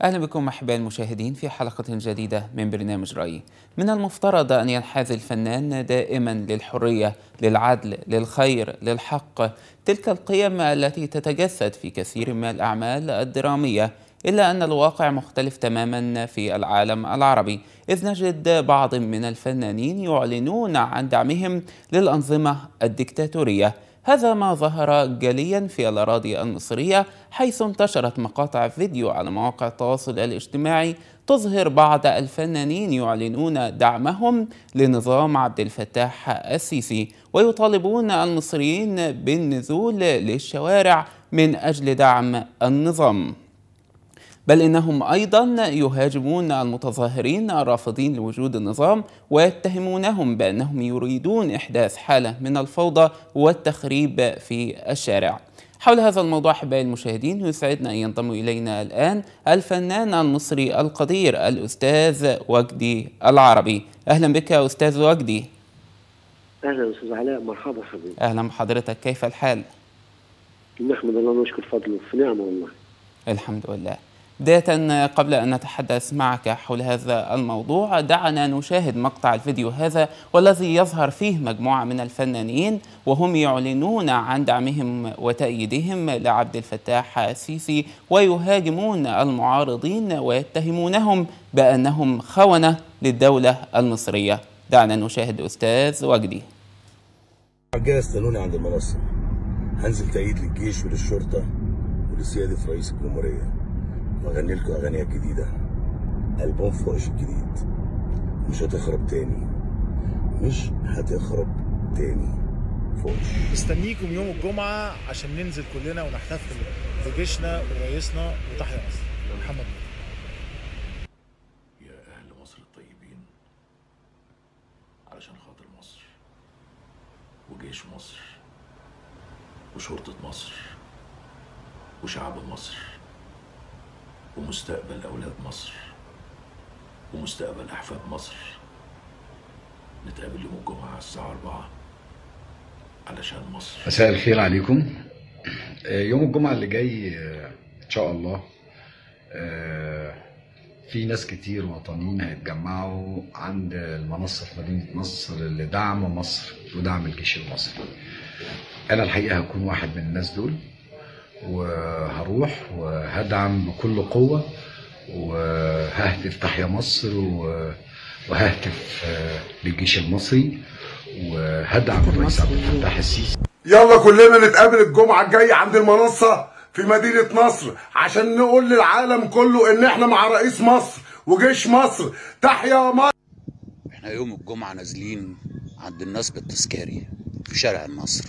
أهلا بكم أحباء المشاهدين في حلقة جديدة من برنامج رأيي من المفترض أن ينحاز الفنان دائما للحرية للعدل للخير للحق تلك القيم التي تتجسد في كثير من الأعمال الدرامية إلا أن الواقع مختلف تماما في العالم العربي إذ نجد بعض من الفنانين يعلنون عن دعمهم للأنظمة الدكتاتورية هذا ما ظهر جليا في الأراضي المصرية حيث انتشرت مقاطع فيديو على مواقع التواصل الاجتماعي تظهر بعض الفنانين يعلنون دعمهم لنظام عبد الفتاح السيسي ويطالبون المصريين بالنزول للشوارع من أجل دعم النظام بل إنهم أيضا يهاجمون المتظاهرين الرافضين لوجود النظام ويتهمونهم بأنهم يريدون إحداث حالة من الفوضى والتخريب في الشارع حول هذا الموضوع أحبائي المشاهدين يسعدنا أن ينضم إلينا الآن الفنان المصري القدير الأستاذ وجدي العربي أهلا بك أستاذ وجدي اهلا استاذ علاء مرحبا حبيبي أهلا بحضرتك كيف الحال؟ نحمد الله ونشكر فضله في نعمه والله الحمد لله بداية قبل أن نتحدث معك حول هذا الموضوع دعنا نشاهد مقطع الفيديو هذا والذي يظهر فيه مجموعة من الفنانين وهم يعلنون عن دعمهم وتأييدهم لعبد الفتاح السيسي ويهاجمون المعارضين ويتهمونهم بأنهم خونة للدولة المصرية دعنا نشاهد أستاذ وجدي جاي استنوني عند المنصة هنزل تأييد للجيش وللشرطة ولسيادة رئيس الجمهورية واغني لكم اغاني جديدة ألبوم فوقش الجديد مش هتخرب تاني مش هتخرب تاني فوقش مستنيكم يوم الجمعة عشان ننزل كلنا ونحتفل بجيشنا ورئيسنا وتحيا مصر محمد نور. يا أهل مصر الطيبين علشان خاطر مصر وجيش مصر وشرطة مصر وشعب مصر ومستقبل أولاد مصر ومستقبل أحفاد مصر نتقابل يوم الجمعة الساعة 4 علشان مصر مساء الخير عليكم آه، يوم الجمعة اللي جاي آه، إن شاء الله آه، في ناس كتير وطنيين هيتجمعوا عند المنصة في مدينة نصر لدعم مصر ودعم الجيش المصري أنا الحقيقة هكون واحد من الناس دول وهروح وهدعم بكل قوة وههتف تحيا مصر و- وههتف آه، للجيش المصري وهدعم الرئيس عبد الفتاح السيسي يلا كلنا نتقابل الجمعة الجاية عند المنصة في مدينة نصر عشان نقول للعالم كله ان احنا مع رئيس مصر وجيش مصر تحيا مصر احنا يوم الجمعة نازلين عند الناس بالتذكاري في شارع النصر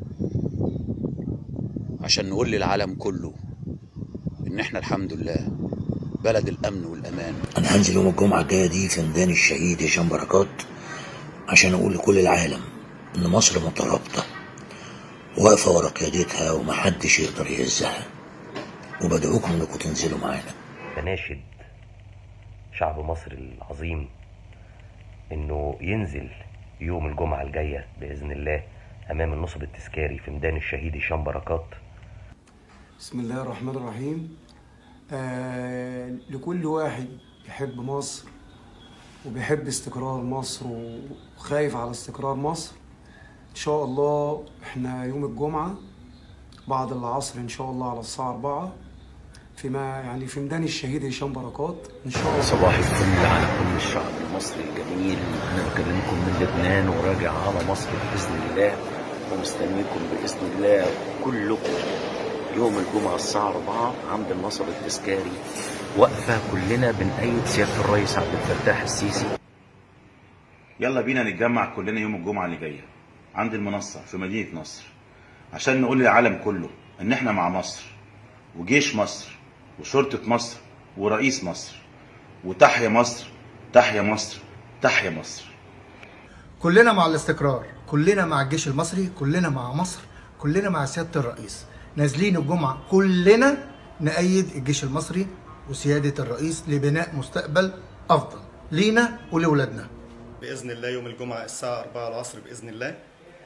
عشان نقول للعالم كله ان احنا الحمد لله بلد الامن والامان انا هنزل يوم الجمعه الجايه دي في ميدان الشهيد هشام بركات عشان اقول لكل العالم ان مصر مترابطه واقفه ورا قيادتها ومحدش يقدر يهزها وبدعوكم انكم تنزلوا معانا بناشد شعب مصر العظيم انه ينزل يوم الجمعة الجاية بإذن الله أمام النصب التذكاري في ميدان الشهيد هشام بركات بسم الله الرحمن الرحيم آه لكل واحد يحب مصر وبيحب استقرار مصر وخايف على استقرار مصر ان شاء الله احنا يوم الجمعة بعد العصر ان شاء الله على الساعة 4 فيما يعني في ميدان الشهيد هشام بركات ان شاء الله صباح الفل على كل الشعب المصري الجميل انا بكلمكم من لبنان وراجع على مصر باذن الله ومستنيكم باذن الله كلكم يوم الجمعه الساعه 4 عند النصب التذكاري وقفه كلنا بنأيد سياده الرئيس عبد الفتاح السيسي يلا بينا نتجمع كلنا يوم الجمعة اللي جاية عند المنصة في مدينة نصر عشان نقول للعالم كله إن إحنا مع مصر وجيش مصر وشرطة مصر ورئيس مصر وتحيا مصر تحيا مصر تحيا مصر كلنا مع الاستقرار كلنا مع الجيش المصري كلنا مع مصر كلنا مع سيادة الرئيس نازلين الجمعة كلنا نأيد الجيش المصري وسيادة الرئيس لبناء مستقبل أفضل لينا ولولادنا باذن الله يوم الجمعه الساعه 4 العصر باذن الله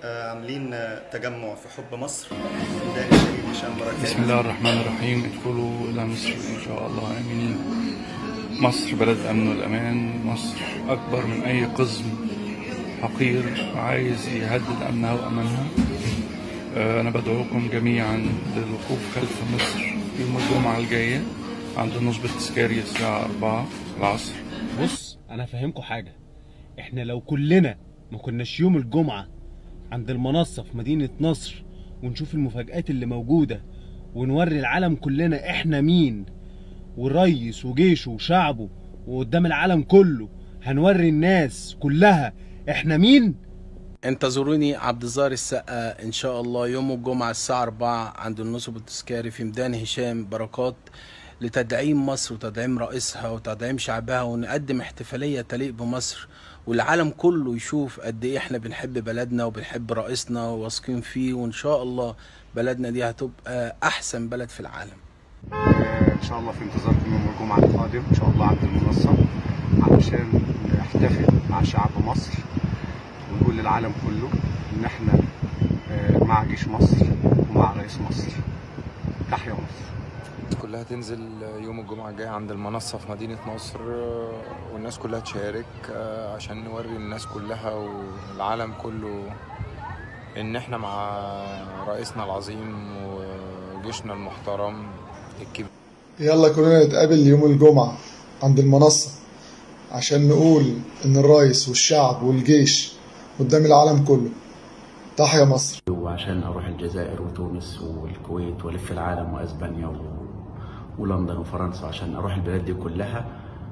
آه، عاملين آه، تجمع في حب مصر ميدان الشهيد هشام بركات بسم الله الرحمن الرحيم ادخلوا إلى مصر إن شاء الله آمنين مصر بلد أمن والأمان مصر أكبر من أي قزم حقير عايز يهدد أمنها وأمانها آه، أنا بدعوكم جميعا للوقوف خلف مصر يوم الجمعة الجاية عند النصب التذكاري الساعة 4 العصر بص انا هفهمكم حاجه احنا لو كلنا ما كناش يوم الجمعه عند المنصه في مدينه نصر ونشوف المفاجآت اللي موجوده ونوري العالم كلنا احنا مين والريس وجيشه وشعبه وقدام العالم كله هنوري الناس كلها احنا مين انتظروني عبد الظاهر السقا ان شاء الله يوم الجمعه الساعه 4 عند النصب التذكاري في ميدان هشام بركات لتدعيم مصر وتدعيم رئيسها وتدعيم شعبها ونقدم احتفاليه تليق بمصر والعالم كله يشوف قد ايه احنا بنحب بلدنا وبنحب رئيسنا وواثقين فيه وان شاء الله بلدنا دي هتبقى احسن بلد في العالم ان شاء الله في انتظاركم يوم الجمعه القادم ان شاء الله عند المنصه علشان نحتفل مع شعب مصر ونقول للعالم كله ان احنا آه، مع جيش مصر ومع رئيس مصر تحيا مصر كلها تنزل يوم الجمعة الجاي عند المنصة في مدينة نصر آه، والناس كلها تشارك آه، عشان نوري الناس كلها والعالم كله إن إحنا مع رئيسنا العظيم وجيشنا المحترم الكبير يلا كلنا نتقابل يوم الجمعة عند المنصة عشان نقول إن الرئيس والشعب والجيش قدام العالم كله تحيا مصر وعشان اروح الجزائر وتونس والكويت والف العالم واسبانيا و... ولندن وفرنسا عشان اروح البلاد دي كلها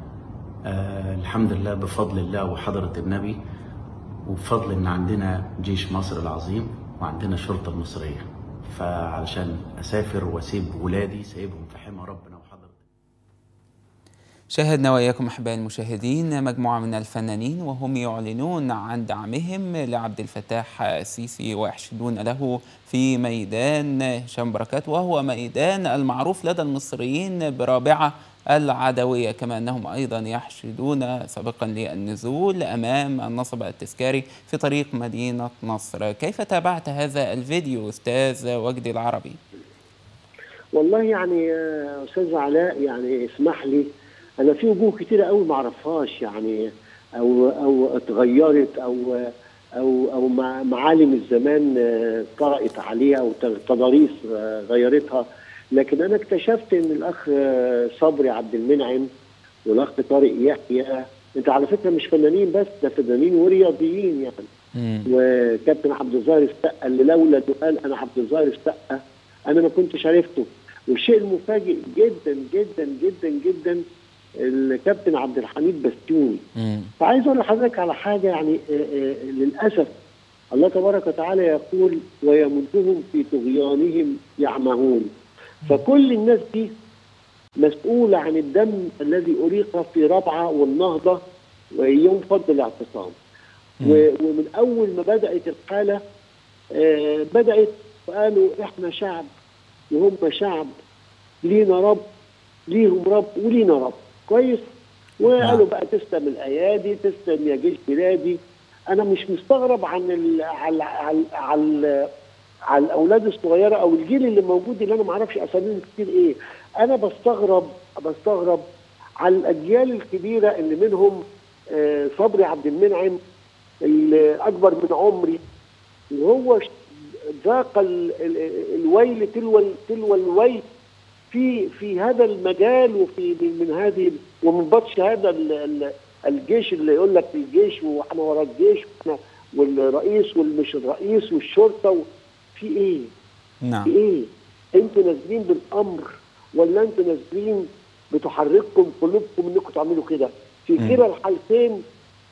آه الحمد لله بفضل الله وحضرة النبي وبفضل ان عندنا جيش مصر العظيم وعندنا الشرطة المصرية فعلشان اسافر واسيب ولادي سايبهم في حمى ربنا شاهدنا وإياكم أحبائي المشاهدين مجموعة من الفنانين وهم يعلنون عن دعمهم لعبد الفتاح السيسي ويحشدون له في ميدان هشام بركات وهو ميدان المعروف لدى المصريين برابعة العدوية كما أنهم أيضا يحشدون سابقا للنزول أمام النصب التذكاري في طريق مدينة نصر كيف تابعت هذا الفيديو أستاذ وجدي العربي؟ والله يعني يا استاذ علاء يعني اسمح لي انا في وجوه كتيره قوي ما اعرفهاش يعني او او اتغيرت او او او مع- معالم الزمان آه، طرقت عليها او تضاريس آه، غيرتها لكن انا اكتشفت ان الاخ آه، صبري عبد المنعم والاخ طارق يحيى انت على فكره مش فنانين بس ده فنانين ورياضيين يعني وكابتن عبد الظاهر السقا اللي لولا انه قال انا عبد الظاهر السقا انا ما كنتش عرفته والشيء المفاجئ جدا جدا جدا جدا الكابتن عبد الحميد بستوني فعايز اقول لحضرتك على حاجه يعني آه، آه، للاسف الله تبارك وتعالى يقول ويمدهم في طغيانهم يعمهون فكل الناس دي مسؤوله عن الدم الذي اريق في ربعه والنهضه ويوم فض الاعتصام و- ومن اول ما بدات الحاله آه، بدات وقالوا احنا شعب وهم شعب لينا رب ليهم رب ولينا رب كويس وقالوا بقى تسلم الايادي تسلم يا جيش بلادي انا مش مستغرب عن ال على على على على الاولاد الصغيره او الجيل اللي موجود اللي انا ما اعرفش اساميهم كتير ايه انا بستغرب بستغرب على الاجيال الكبيره اللي منهم آه، صبري عبد المنعم اللي اكبر من عمري وهو ش- ذاق ال- ال- الويل تلو ال- تلو الويل في في هذا المجال وفي من من هذه ومن بطش هذا ال- ال- الجيش اللي يقول لك الجيش واحنا ورا الجيش واحنا والرئيس والمش الرئيس والشرطه و- في ايه؟ نعم في ايه؟ انتوا نازلين بالامر ولا انتوا نازلين بتحرككم قلوبكم انكم تعملوا كده؟ في مم. كلا الحالتين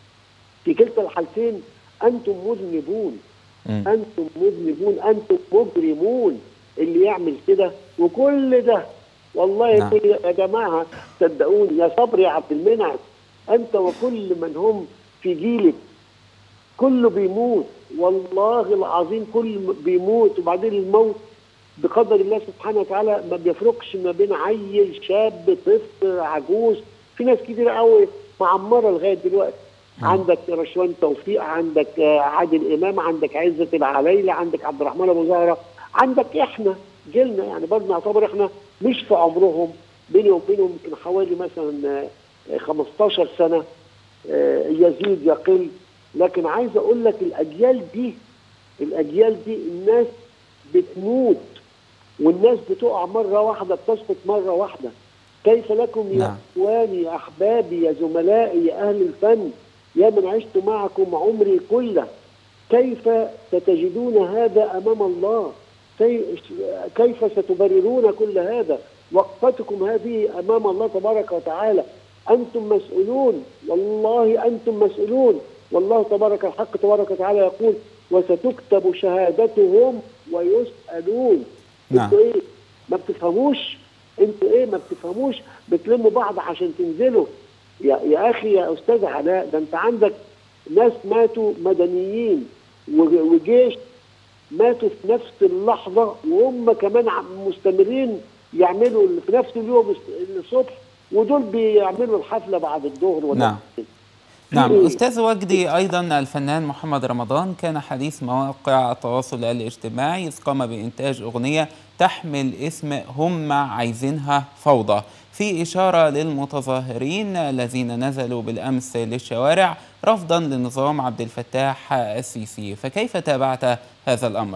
في كلتا الحالتين انتم مذنبون انتم مذنبون انتم مجرمون اللي يعمل كده وكل ده والله نعم. كل يا جماعه صدقوني يا صبري يا عبد المنعم انت وكل من هم في جيلك كله بيموت والله العظيم كل بيموت وبعدين الموت بقدر الله سبحانه وتعالى ما بيفرقش ما بين عيل شاب طفل عجوز في ناس كتير قوي معمره لغايه دلوقتي عندك رشوان توفيق عندك آه، عادل امام عندك عزه العلايلة عندك عبد الرحمن ابو زهره عندك احنا جيلنا يعني برضه نعتبر احنا مش في عمرهم بيني وبينهم يمكن حوالي مثلا آه، 15 سنه آه، يزيد يقل لكن عايز اقول لك الاجيال دي الاجيال دي الناس بتموت والناس بتقع مره واحده بتسقط مره واحده كيف لكم يا نعم. اخواني يا احبابي يا زملائي يا اهل الفن يا من عشت معكم عمري كله كيف ستجدون هذا امام الله كي- كيف ستبررون كل هذا وقفتكم هذه امام الله تبارك وتعالى انتم مسؤولون والله انتم مسؤولون والله تبارك الحق تبارك وتعالى يقول وستكتب شهادتهم ويسالون نعم. انتوا ايه ما بتفهموش انتوا ايه ما بتفهموش بتلموا بعض عشان تنزلوا يا, يا اخي يا استاذ علاء ده انت عندك ناس ماتوا مدنيين وج- وجيش ماتوا في نفس اللحظه وهم كمان عم- مستمرين يعملوا ال- في نفس اليوم الس- الصبح ودول بيعملوا الحفله بعد الظهر ولا نعم. في نعم إيه؟ أستاذ وجدي أيضا الفنان محمد رمضان كان حديث مواقع التواصل الاجتماعي إذ قام بإنتاج أغنية تحمل اسم هم عايزينها فوضى في إشارة للمتظاهرين الذين نزلوا بالأمس للشوارع رفضا لنظام عبد الفتاح السيسي فكيف تابعت هذا الأمر؟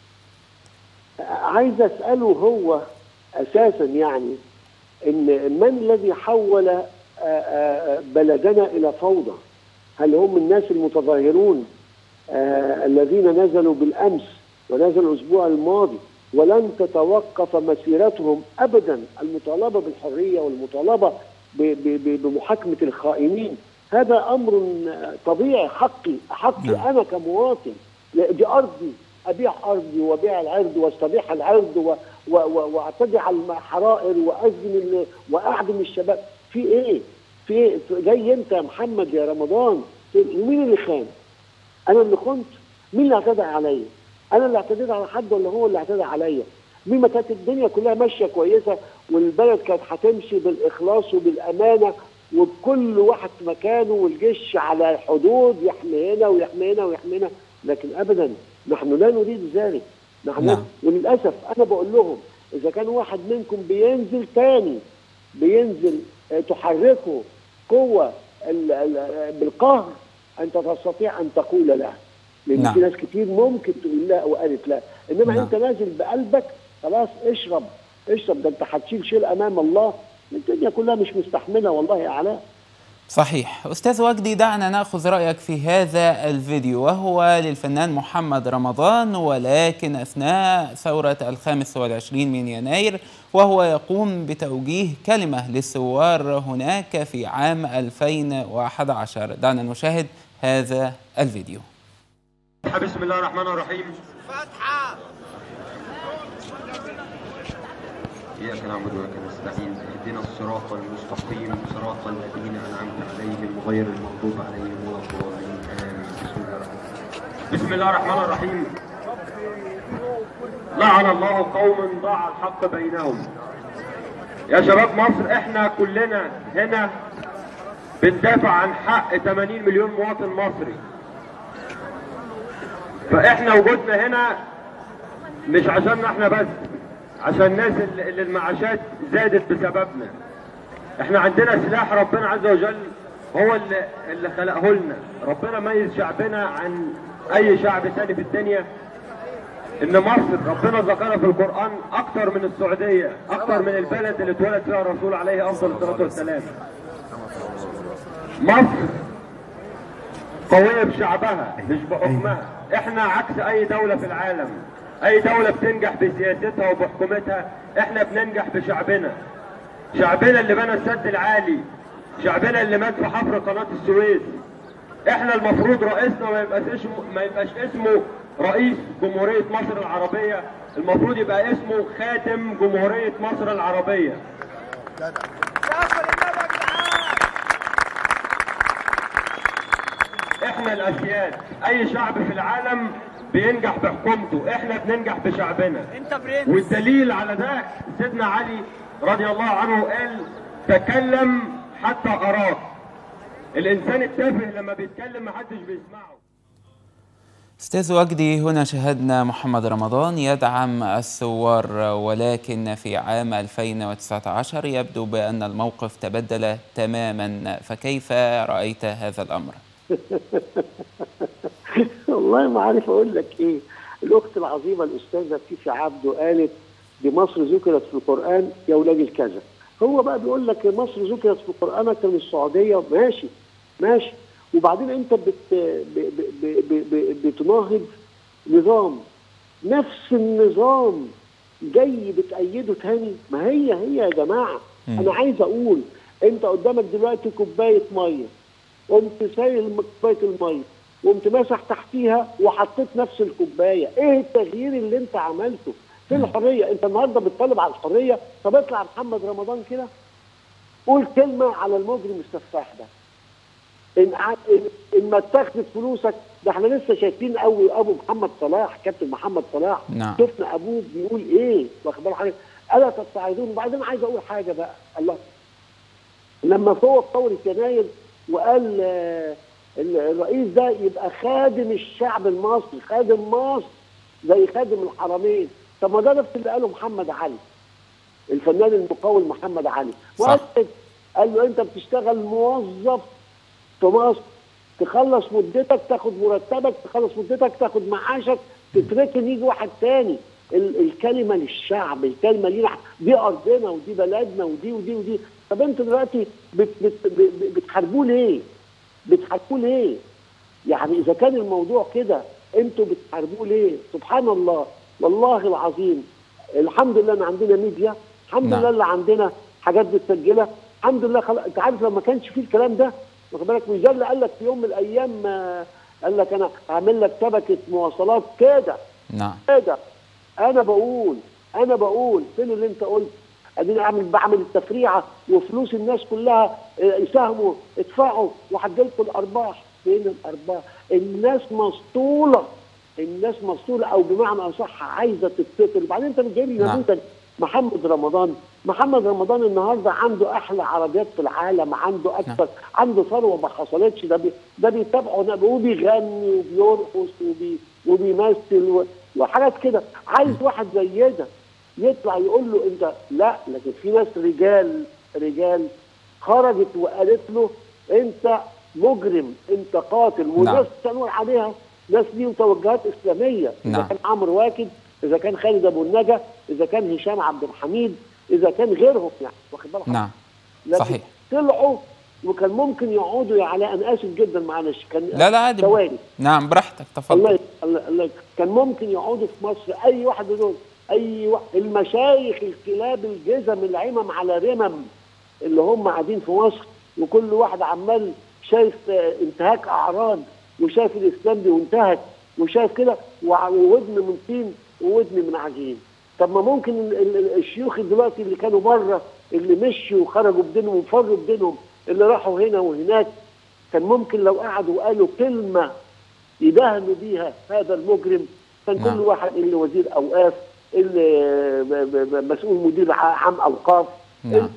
عايز اساله هو اساسا يعني ان من الذي حول آه، آه، بلدنا الى فوضى؟ هل هم الناس المتظاهرون آه، الذين نزلوا بالامس ونزلوا الاسبوع الماضي ولن تتوقف مسيرتهم ابدا المطالبه بالحريه والمطالبه ب- ب- ب- بمحاكمه الخائنين هذا امر طبيعي حقي حقي نعم. انا كمواطن لا، دي ارضي ابيع ارضي وابيع العرض واستبيح العرض و- و- و- واعتدي على الحرائر وازم ال- واعدم الشباب في ايه؟ في ايه؟ جاي انت يا محمد يا رمضان ومين اللي خان؟ انا اللي خنت؟ مين اللي اعتدى عليا؟ انا اللي اعتديت على حد ولا هو اللي اعتدى عليا؟ مين ما كانت الدنيا كلها ماشيه كويسه والبلد كانت هتمشي بالاخلاص وبالامانه وبكل واحد في مكانه والجيش على الحدود يحمي هنا ويحمي هنا ويحمي هنا لكن ابدا نحن لا نريد ذلك نحن نعم. وللاسف انا بقول لهم اذا كان واحد منكم بينزل تاني بينزل آه، تحركه قوه ال- ال- بالقهر انت تستطيع ان تقول لا لان نعم. في ناس كتير ممكن تقول لا وقالت لا انما نعم. انت نازل بقلبك خلاص اشرب اشرب ده انت هتشيل شيل امام الله الدنيا كلها مش مستحمله والله يا علاء صحيح أستاذ وجدي دعنا نأخذ رأيك في هذا الفيديو وهو للفنان محمد رمضان ولكن أثناء ثورة الخامس والعشرين من يناير وهو يقوم بتوجيه كلمة للثوار هناك في عام 2011 دعنا نشاهد هذا الفيديو بسم الله الرحمن الرحيم إياك نعبد وإياك نستعين اهدنا الصراط المستقيم صراط الذين أنعمت عليهم غير المغضوب عليهم ولا الضالين آمين بسم الله الرحمن الرحيم بسم الله الرحمن الرحيم لعن الله قوم ضاع الحق بينهم يا شباب مصر احنا كلنا هنا بندافع عن حق 80 مليون مواطن مصري فاحنا وجودنا هنا مش عشان احنا بس عشان الناس اللي اللي المعاشات زادت بسببنا احنا عندنا سلاح ربنا عز وجل هو اللي اللي خلقه لنا ربنا ميز شعبنا عن اي شعب تاني في الدنيا ان مصر ربنا ذكرها في القران اكتر من السعوديه اكتر من البلد اللي اتولد فيها الرسول عليه افضل الصلاه والسلام مصر قوية بشعبها مش بحكمها احنا عكس اي دولة في العالم اي دولة بتنجح بسياستها وبحكومتها احنا بننجح بشعبنا شعبنا اللي بنى السد العالي شعبنا اللي مات في حفر قناة السويس احنا المفروض رئيسنا ما يبقاش اسمه ما يبقاش اسمه رئيس جمهورية مصر العربية المفروض يبقى اسمه خاتم جمهورية مصر العربية احنا الاسياد اي شعب في العالم بينجح بحكومته احنا بننجح بشعبنا انت برنس والدليل على ده سيدنا علي رضي الله عنه قال تكلم حتى اراك الانسان التافه لما بيتكلم محدش بيسمعه أستاذ وجدي هنا شاهدنا محمد رمضان يدعم الثوار ولكن في عام 2019 يبدو بأن الموقف تبدل تماما فكيف رأيت هذا الأمر؟ والله ما عارف اقول لك ايه الاخت العظيمه الاستاذه فيفي عبده قالت دي مصر ذكرت في القران يا ولاد الكذا هو بقى بيقول لك مصر ذكرت في القران اكتر من السعوديه ماشي ماشي وبعدين انت بت ب ب ب ب ب بتناهض نظام نفس النظام جاي بتأيده تاني ما هي هي يا جماعه مم. انا عايز اقول انت قدامك دلوقتي كوبايه ميه قمت سايل كوبايه الميه وقمت ماسح تحتيها وحطيت نفس الكوبايه ايه التغيير اللي انت عملته فين الحريه انت النهارده بتطالب على الحريه طب اطلع محمد رمضان كده قول كلمه على المجرم السفاح ده ان ع- إن- ان ما اتخذت فلوسك ده احنا لسه شايفين قوي ابو محمد صلاح كابتن محمد صلاح نعم. شفنا ابوه بيقول ايه واخد بالك حضرتك الا تستعيدون وبعدين عايز اقول حاجه بقى الله لما فوق ثوره يناير وقال آه، ال- الرئيس ده يبقى خادم الشعب المصري خادم مصر زي خادم الحرمين طب ما ده نفس اللي قاله محمد علي الفنان المقاول محمد علي صح. وقال قال له انت بتشتغل موظف في مصر تخلص مدتك تاخد مرتبك تخلص مدتك تاخد معاشك تتركن يجي واحد تاني ال- الكلمه للشعب الكلمه لينا دي ارضنا ودي بلدنا ودي ودي ودي طب انتوا دلوقتي بت بت بت بتحاربوه ليه؟ بتحاربوه ليه؟ يعني اذا كان الموضوع كده انتوا بتحاربوه ليه؟ سبحان الله والله العظيم الحمد لله ان عندنا ميديا الحمد نعم. لله اللي عندنا حاجات متسجله الحمد لله خل... انت عارف لو ما كانش فيه الكلام ده واخد بالك مش ده اللي قال لك في يوم من الايام آه، قال لك انا هعمل لك شبكه مواصلات كده نعم كده انا بقول انا بقول فين اللي انت قلت اديني اعمل بعمل التفريعه وفلوس الناس كلها آه، يساهموا ادفعوا وهتجيلكم الارباح فين الارباح الناس مسطوله الناس مسطوله او بمعنى اصح عايزه تتسطل وبعدين انت جايب لي نعم. نموذج محمد رمضان محمد رمضان النهارده عنده احلى عربيات في العالم عنده اكثر عنده ثروه ما حصلتش ده بي ده بيتابعه ده وبيغني وبيرقص وبي وبيمثل و- وحاجات كده عايز واحد زي ده يطلع يقول له انت لا لكن في ناس رجال رجال خرجت وقالت له انت مجرم انت قاتل والناس تنور عليها ناس ليهم توجهات اسلاميه اذا نعم. كان عمرو واكد اذا كان خالد ابو النجا اذا كان هشام عبد الحميد اذا كان غيرهم يعني واخد بالك نعم لكن صحيح. طلعوا وكان ممكن يقعدوا يا علاء انا اسف جدا معلش كان لا لا عادي ثواني نعم براحتك تفضل الله الله الله كان ممكن يقعدوا في مصر اي واحد دول اي واحد المشايخ الكلاب الجزم العمم على رمم اللي هم قاعدين في مصر وكل واحد عمال شايف آه، انتهاك اعراض وشايف الاسلام بينتهك وشايف كده وع- وودن من طين وودن من عجين طب ما ممكن ال- ال- الشيوخ دلوقتي اللي كانوا بره اللي مشوا وخرجوا بدينهم وفروا بدينهم اللي راحوا هنا وهناك كان ممكن لو قعدوا وقالوا كلمه يدهنوا بيها هذا المجرم كان نعم. كل واحد اللي وزير اوقاف اللي ب- ب- ب- مسؤول مدير ع- عام اوقاف نعم.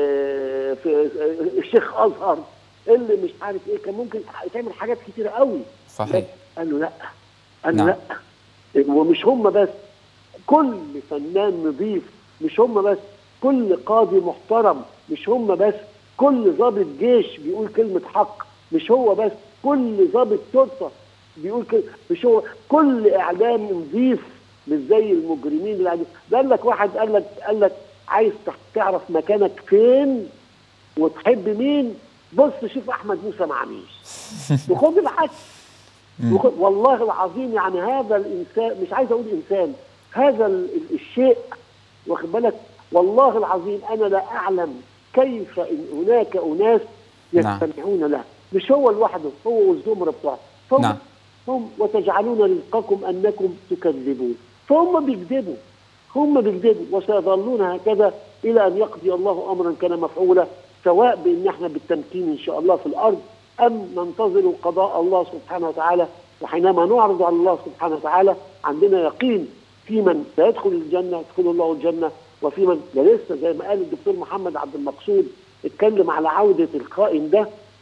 اللي في الشيخ ازهر اللي مش عارف ايه كان ممكن تعمل حاجات كتيره قوي صحيح قال له لا قال له نعم. لا ومش هم بس كل فنان نظيف مش هم بس كل قاضي محترم مش هم بس كل ضابط جيش بيقول كلمة حق مش هو بس كل ضابط شرطة بيقول كلمة مش هو كل إعلام نظيف مش زي المجرمين اللي قاعدين ده قال لك واحد قال لك قال لك عايز تعرف مكانك فين وتحب مين بص شوف احمد موسى مع مين وخد العكس وخد والله العظيم يعني هذا الانسان مش عايز اقول انسان هذا ال- ال- الشيء واخد بالك والله العظيم انا لا اعلم كيف ان هناك اناس نعم. يستمعون له مش هو لوحده هو والزمره بتوعه هم نعم. هم وتجعلون رزقكم انكم تكذبون فهم بيكذبوا هم بيكذبوا وسيظلون هكذا الى ان يقضي الله امرا كان مفعولا سواء بان احنا بالتمكين ان شاء الله في الارض ام ننتظر قضاء الله سبحانه وتعالى وحينما نعرض على الله سبحانه وتعالى عندنا يقين في من سيدخل الجنه يدخل الله الجنه وفي من ده لسه زي ما قال الدكتور محمد عبد المقصود اتكلم على عوده القائم ده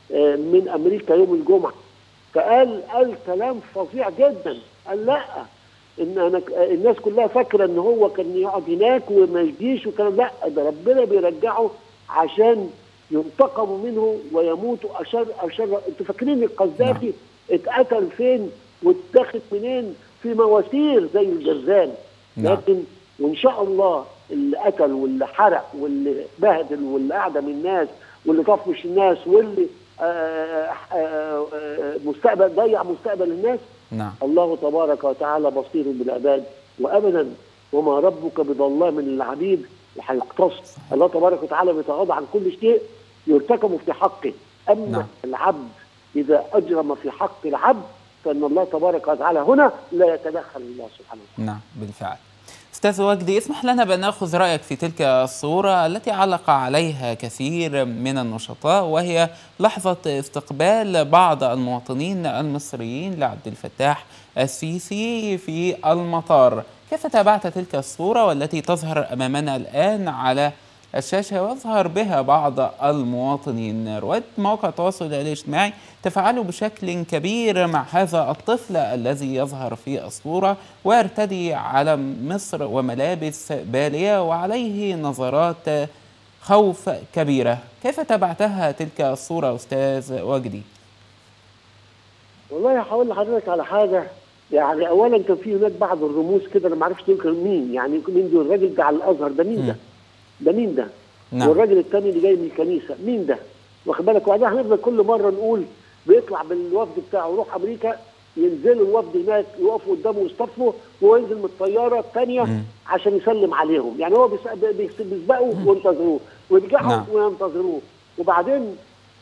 آه، من امريكا يوم الجمعه فقال قال كلام فظيع جدا قال لا ان انا آه، الناس كلها فاكره ان هو كان يقعد هناك وما يجيش وكلام لا ده ربنا بيرجعه عشان ينتقموا منه ويموتوا اشر اشر انتوا فاكرين القذافي اتقتل فين واتاخد منين في مواسير زي الجرزان نعم. لكن وان شاء الله اللي قتل واللي حرق واللي بهدل واللي اعدم الناس واللي طفش الناس واللي آه، آه، آه، مستقبل ضيع مستقبل الناس نعم الله تبارك وتعالى بصير بالعباد وابدا وما ربك بظلام للعبيد وهيقتص الله تبارك وتعالى بيتغاضى عن كل شيء يرتكب في حقه اما نعم. العبد اذا اجرم في حق العبد فان الله تبارك وتعالى هنا لا يتدخل الله سبحانه وتعالى نعم بالفعل أستاذ وجدي اسمح لنا بأن نأخذ رأيك في تلك الصورة التي علق عليها كثير من النشطاء وهي لحظة استقبال بعض المواطنين المصريين لعبد الفتاح السيسي في المطار كيف تابعت تلك الصورة والتي تظهر أمامنا الآن على الشاشة ويظهر بها بعض المواطنين رواد مواقع التواصل الاجتماعي تفاعلوا بشكل كبير مع هذا الطفل الذي يظهر في الصورة ويرتدي علم مصر وملابس بالية وعليه نظرات خوف كبيرة كيف تابعتها تلك الصورة أستاذ وجدي؟ والله هقول لحضرتك على حاجه يعني اولا كان في هناك بعض الرموز كده انا ما اعرفش دول كانوا مين يعني مين دول الراجل ده على الازهر ده مين ده؟ ده مين ده؟ نعم. والراجل الثاني اللي جاي من الكنيسه مين ده؟ واخد بالك وبعدين هنفضل كل مره نقول بيطلع بالوفد بتاعه يروح امريكا ينزلوا الوفد هناك يقفوا قدامه ويصطفوا وهو ينزل من الطياره الثانيه عشان يسلم عليهم يعني هو بيس- بيس- بيسبقوا وينتظروه ويرجعوا نعم. وينتظروه وبعدين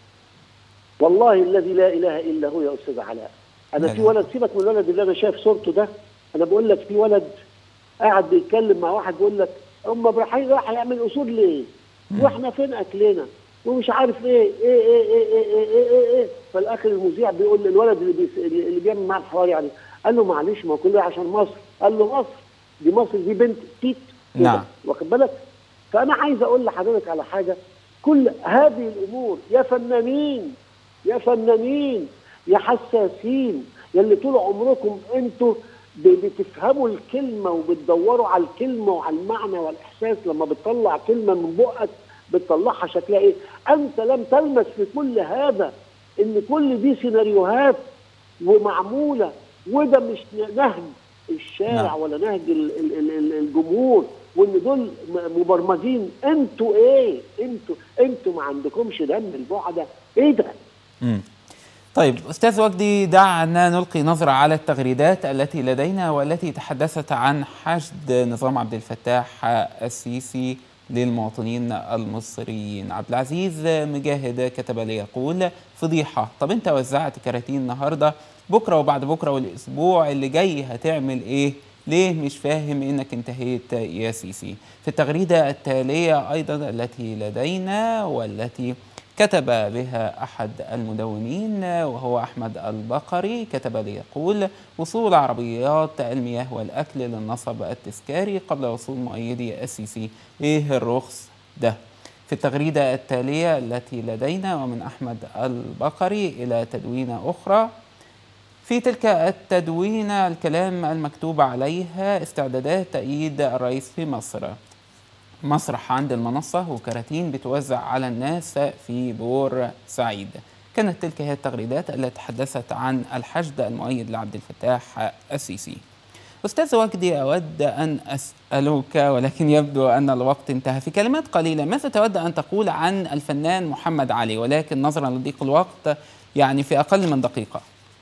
والله الذي لا اله الا هو يا استاذ علاء انا في ولد سيبك من الولد اللي انا شايف صورته ده انا بقول لك في ولد قاعد بيتكلم مع واحد بيقول لك هم رايحين راح يعمل اصول ليه؟ واحنا فين اكلنا؟ ومش عارف ايه ايه ايه ايه ايه ايه, إيه, إيه, إيه. فالاخر المذيع بيقول للولد اللي بيس... اللي بيعمل معاه الحوار يعني قال له معلش ما كله عشان مصر قال له مصر دي مصر دي بنت تيت كده. نعم. واخد بالك؟ فانا عايز اقول لحضرتك على حاجه كل هذه الامور يا فنانين يا فنانين يا حساسين يا اللي طول عمركم انتوا ب- بتفهموا الكلمه وبتدوروا على الكلمه وعلى المعنى والاحساس لما بتطلع كلمه من بقك بتطلعها شكلها ايه؟ انت لم تلمس في كل هذا ان كل دي سيناريوهات ومعموله وده مش نهج الشارع نعم. ولا نهج ال- ال- ال- ال- الجمهور وان دول م- مبرمجين انتوا ايه؟ انتوا انتوا ما عندكمش دم البعده ايه ده؟ مم. طيب أستاذ وجدي دعنا نلقي نظرة على التغريدات التي لدينا والتي تحدثت عن حشد نظام عبد الفتاح السيسي للمواطنين المصريين عبد العزيز مجاهد كتب لي يقول فضيحة طب انت وزعت كراتين النهاردة بكرة وبعد بكرة والأسبوع اللي جاي هتعمل ايه ليه مش فاهم انك انتهيت يا سيسي في التغريدة التالية ايضا التي لدينا والتي كتب بها أحد المدونين وهو أحمد البقري كتب لي يقول وصول عربيات المياه والأكل للنصب التذكاري قبل وصول مؤيدي السيسي إيه الرخص ده في التغريدة التالية التي لدينا ومن أحمد البقري إلى تدوينة أخرى في تلك التدوينة الكلام المكتوب عليها استعدادات تأييد الرئيس في مصر مسرح عند المنصة وكراتين بتوزع على الناس في بور سعيد كانت تلك هي التغريدات التي تحدثت عن الحشد المؤيد لعبد الفتاح السيسي أستاذ وجدي أود أن أسألك ولكن يبدو أن الوقت انتهى في كلمات قليلة ماذا تود أن تقول عن الفنان محمد علي ولكن نظرا لضيق الوقت يعني في أقل من دقيقة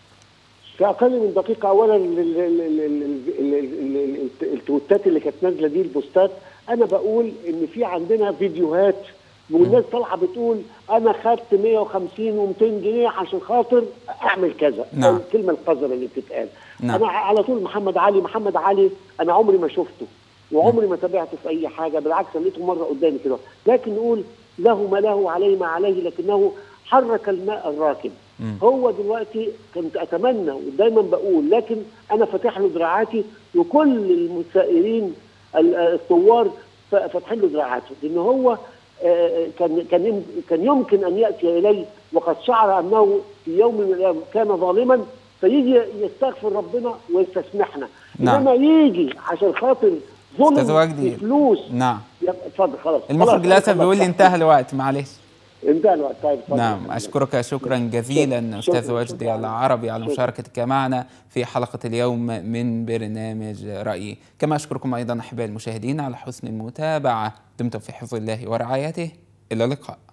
في اقل من دقيقه اولا ال- ال- ال- ال- ال- ال- ال- ال- التويتات اللي كانت نازله دي البوستات انا بقول ان في عندنا فيديوهات والناس طالعه بتقول انا خدت 150 و200 جنيه عشان خاطر اعمل كذا نعم. الكلمه القذره اللي بتتقال نعم. انا على طول محمد علي محمد علي انا عمري ما شفته وعمري ما تابعته في اي حاجه بالعكس أنا لقيته مره قدامي كده لكن نقول له ما له عليه ما عليه لكنه حرك الماء الراكب هو دلوقتي كنت اتمنى ودايما بقول لكن انا فاتح له دراعاتي وكل المسائرين ال- الثوار ف- فاتحين له دراعاته لان هو آه، كان كان يم- كان يمكن ان ياتي اليه وقد شعر انه في يوم من الايام كان ظالما فيجي يستغفر ربنا ويستسمحنا نعم. انما يجي عشان خاطر أستاذ ظلم وجدي. في فلوس نعم يبقى اتفضل خلاص المخرج خلاص، للاسف خلاص، بيقول لي خلاص. انتهى الوقت معلش انتهى الوقت طيب اتفضل. نعم أشكرك شكرا جزيلا أستاذ شكراً، وجدي شكراً. العربي على شكراً. مشاركتك معنا في حلقة اليوم من برنامج رأيي كما أشكركم أيضا أحبائي المشاهدين على حسن المتابعة دمتم في حفظ الله ورعايته إلى اللقاء